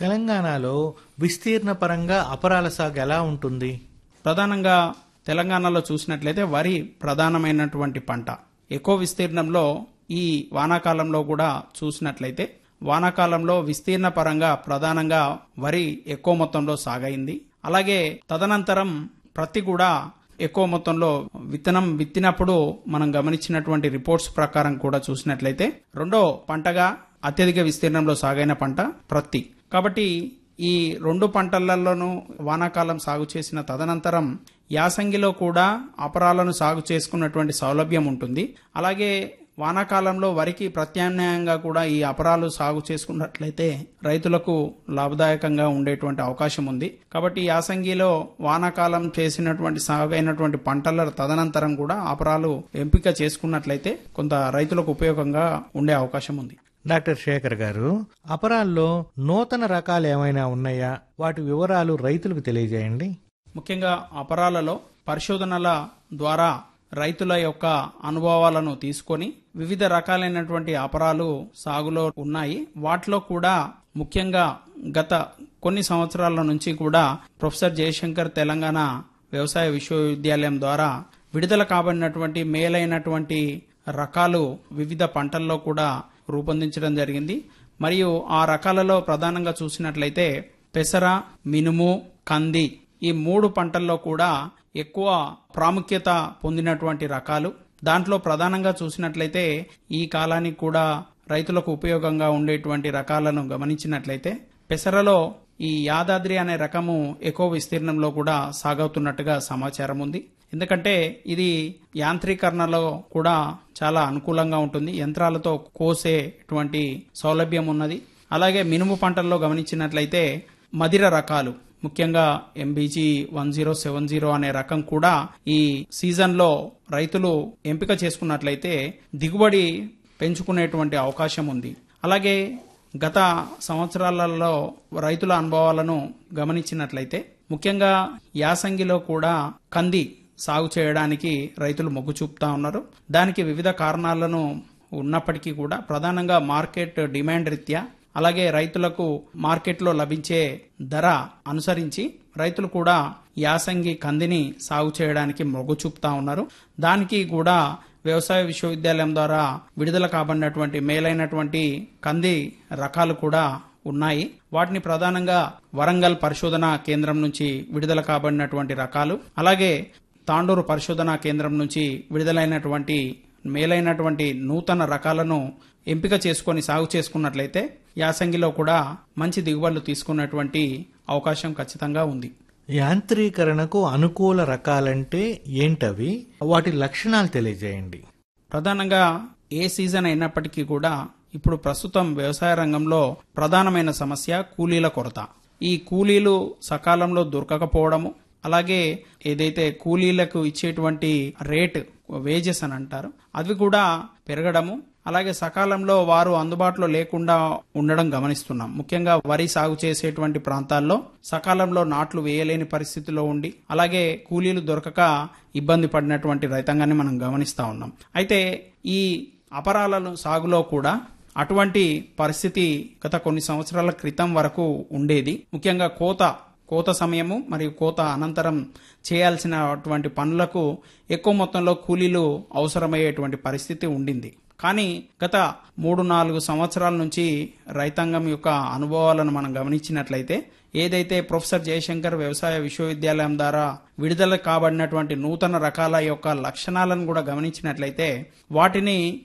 తెలంగాణలో విస్తీర్ణ పరంగా అపరాల సాగు ఎలా ఉంటుంది ప్రధానంగా తెలంగాణలో చూసినట్లయితే వరి ప్రధానమైనటువంటి పంట ఎక్కువ విస్తీర్ణంలో ఈ వానాకాలంలో కూడా చూసినట్లయితే వానాకాలంలో విస్తీర్ణ పరంగా ప్రధానంగా వరి ఎక్కువ మొత్తంలో సాగైంది అలాగే తదనంతరం ప్రత్తి కూడా ఎక్కువ మొత్తంలో విత్తనం విత్తినప్పుడు మనం గమనించినటువంటి రిపోర్ట్స్ ప్రకారం కూడా చూసినట్లయితే రెండో పంటగా అత్యధిక విస్తీర్ణంలో సాగైన పంట ప్రత్తి కాబట్టి ఈ రెండు పంటలలోనూ వానాకాలం సాగు చేసిన తదనంతరం యాసంగిలో కూడా అపరాలను సాగు చేసుకున్నటువంటి సౌలభ్యం ఉంటుంది అలాగే వానాకాలంలో వరికి ప్రత్యామ్నాయంగా కూడా ఈ అపరాలు సాగు చేసుకున్నట్లయితే రైతులకు లాభదాయకంగా ఉండేటువంటి అవకాశం ఉంది కాబట్టి యాసంగిలో వానాకాలం చేసినటువంటి సాగు అయినటువంటి పంటల తదనంతరం కూడా అపరాలు ఎంపిక చేసుకున్నట్లయితే కొంత రైతులకు ఉపయోగంగా ఉండే అవకాశం ఉంది డాక్టర్ శేఖర్ గారు అపరాల్లో నూతన రకాలు ఏమైనా ఉన్నాయా వాటి వివరాలు రైతులకు తెలియజేయండి ముఖ్యంగా అపరాలలో పరిశోధనల ద్వారా రైతుల యొక్క అనుభవాలను తీసుకొని వివిధ రకాలైనటువంటి అపరాలు సాగులో ఉన్నాయి వాటిలో కూడా ముఖ్యంగా గత కొన్ని సంవత్సరాల నుంచి కూడా ప్రొఫెసర్ జయశంకర్ తెలంగాణ వ్యవసాయ విశ్వవిద్యాలయం ద్వారా విడుదల కాబడినటువంటి మేలైనటువంటి రకాలు వివిధ పంటల్లో కూడా రూపొందించడం జరిగింది మరియు ఆ రకాలలో ప్రధానంగా చూసినట్లయితే పెసర మినుము కంది ఈ మూడు పంటల్లో కూడా ఎక్కువ ప్రాముఖ్యత పొందినటువంటి రకాలు దాంట్లో ప్రధానంగా చూసినట్లయితే ఈ కాలానికి కూడా రైతులకు ఉపయోగంగా ఉండేటువంటి రకాలను గమనించినట్లయితే పెసరలో ఈ యాదాద్రి అనే రకము ఎక్కువ విస్తీర్ణంలో కూడా సాగవుతున్నట్టుగా సమాచారం ఉంది ఎందుకంటే ఇది యాంత్రీకరణలో కూడా చాలా అనుకూలంగా ఉంటుంది యంత్రాలతో కోసేటువంటి సౌలభ్యం ఉన్నది అలాగే మినుము పంటల్లో గమనించినట్లయితే మదిర రకాలు ముఖ్యంగా MBG one zero seven zero అనే రకం కూడా ఈ సీజన్లో రైతులు ఎంపిక చేసుకున్నట్లయితే దిగుబడి పెంచుకునేటువంటి అవకాశం ఉంది అలాగే గత సంవత్సరాలలో రైతుల అనుభవాలను గమనించినట్లయితే ముఖ్యంగా యాసంగిలో కూడా కంది సాగు చేయడానికి రైతులు మొగ్గు చూపుతా ఉన్నారు దానికి వివిధ కారణాలను ఉన్నప్పటికీ కూడా ప్రధానంగా మార్కెట్ డిమాండ్ రీత్యా అలాగే రైతులకు మార్కెట్లో లభించే ధర అనుసరించి రైతులు కూడా యాసంగి కందిని సాగు చేయడానికి మొగ్గు చూపుతా ఉన్నారు దానికి కూడా వ్యవసాయ విశ్వవిద్యాలయం ద్వారా విడుదల కాబడినటువంటి మేలైనటువంటి కంది రకాలు కూడా ఉన్నాయి వాటిని ప్రధానంగా వరంగల్ పరిశోధన కేంద్రం నుంచి విడుదల కాబడినటువంటి రకాలు అలాగే తాండూరు పరిశోధనా కేంద్రం నుంచి విడుదలైనటువంటి మేలైనటువంటి నూతన రకాలను ఎంపిక చేసుకొని సాగు చేసుకున్నట్లయితే యాసంగిలో కూడా మంచి దిగుబడులు తీసుకున్నటువంటి అవకాశం ఖచ్చితంగా ఉంది యాంత్రీకరణకు అనుకూల రకాలంటే ఏంటవి వాటి లక్షణాలు తెలియజేయండి ప్రధానంగా ఏ సీజన్ అయినప్పటికీ కూడా ఇప్పుడు ప్రస్తుతం వ్యవసాయ రంగంలో ప్రధానమైన సమస్య కూలీల కొరత ఈ కూలీలు సకాలంలో దొరకకపోవడము అలాగే ఏదైతే కూలీలకు ఇచ్చేటువంటి రేట్ వేజెస్ అని అంటారు అవి కూడా పెరగడము అలాగే సకాలంలో వారు అందుబాటులో లేకుండా ఉండడం గమనిస్తున్నాం ముఖ్యంగా వరి సాగు చేసేటువంటి ప్రాంతాల్లో సకాలంలో నాట్లు వేయలేని పరిస్థితిలో ఉండి అలాగే కూలీలు దొరకక ఇబ్బంది పడినటువంటి రైతాంగాన్ని మనం గమనిస్తా ఉన్నాం అయితే ఈ అపరాలను సాగులో కూడా అటువంటి పరిస్థితి గత కొన్ని సంవత్సరాల క్రితం వరకు ఉండేది ముఖ్యంగా కోత కోత సమయము మరియు కోత అనంతరం చేయాల్సినటువంటి పనులకు ఎక్కువ మొత్తంలో కూలీలు అవసరమయ్యేటువంటి పరిస్థితి ఉండింది కానీ గత మూడు నాలుగు సంవత్సరాల నుంచి రైతాంగం యొక్క అనుభవాలను మనం గమనించినట్లయితే ఏదైతే ప్రొఫెసర్ జయశంకర్ వ్యవసాయ విశ్వవిద్యాలయం ద్వారా విడుదల కాబడినటువంటి నూతన రకాల యొక్క లక్షణాలను కూడా గమనించినట్లయితే వాటిని